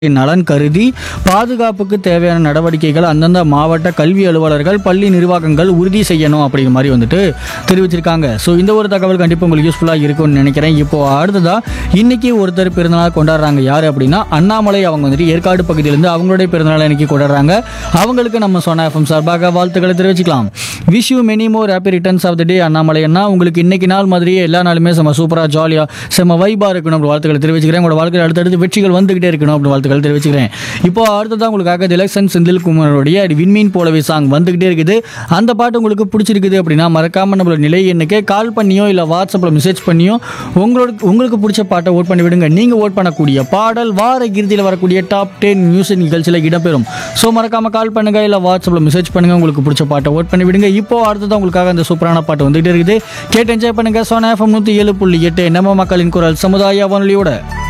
நலன் கருதி பாதுகாப்புக்கு தேவையான நடவடிக்கைகள் அந்தந்த மாவட்ட கல்வி அலுவலர்கள் பள்ளி நிர்வாகங்கள் உறுதி செய்யணும் அப்படிங்கிற மாதிரி வந்துட்டு தெரிவிச்சிருக்காங்க ஸோ இந்த ஒரு தகவல் கண்டிப்பாக உங்களுக்கு யூஸ்ஃபுல்லாக இருக்கும்னு நினைக்கிறேன் இப்போ அடுத்ததா இன்னைக்கு ஒருத்தர் பிறந்தநாள் கொண்டாடுறாங்க யார் அப்படின்னா அண்ணாமலை அவங்க வந்துட்டு ஏற்காடு பகுதியிலேருந்து அவங்களுடைய பிறந்தநாள் இன்னைக்கு கொண்டாடுறாங்க அவங்களுக்கு நம்ம சொன்ன எஃப்எம் சார்பாக வாழ்த்துக்களை தெரிவிச்சுக்கலாம் wish you many more happy returns of the day Annamalai அண்ணா உங்களுக்கு இன்னைக்கு நாள் மாதிரியே எல்லா நாளுமே செம்ம சூப்பராக ஜாலியாக செம்ம வைபாக இருக்கணும் அப்படி வாழ்த்துக்களை தெரிவிச்சுக்கிறேன் உங்களோட வாழ்க்கையில் அடுத்தடுத்து வெற்றிகள் வந்துகிட்டே இருக்கணும் அப்படி வாழ்த்துக்கள் தெரிவிச்சுக்கிறேன் இப்போ அடுத்ததான் உங்களுக்காக திலக்ஷன் செந்தில் குமாரோடைய விண்மீன் போலவே சாங் வந்துகிட்டே இருக்குது அந்த பாட்டு உங்களுக்கு பிடிச்சிருக்குது அப்படின்னா மறக்காம நம்மளோட நிலை எண்ணுக்கு கால் பண்ணியோ இல்லை வாட்ஸ்அப்பில் மெசேஜ் பண்ணியோ உங்களோட உங்களுக்கு பிடிச்ச பாட்டை ஓட் பண்ணி விடுங்க நீங்கள் ஓட் பண்ணக்கூடிய பாடல் வார இறுதியில் வரக்கூடிய டாப் டென் மியூசிக் நிகழ்ச்சியில் இடம்பெறும் ஸோ மறக்காம கால் பண்ணுங்க இல்லை வாட்ஸ்அப்பில் மெசேஜ் பண்ணுங்க உங்களுக்கு பிடிச்ச பாட்டை ஓட் பண்ணி விடுங்க இப்போ அடுத்ததான் உங்களுக்காக அந்த சூப்பரான பாட்டு வந்துகிட்டே இருக்குது கேட்டு என்ஜாய் பண்ணுங்க சோனா எஃப்எம் நூற்றி ஏழு புள்ளி எட்டு நம்ம மக்களின் குரல் சமுதாய வானொலியோட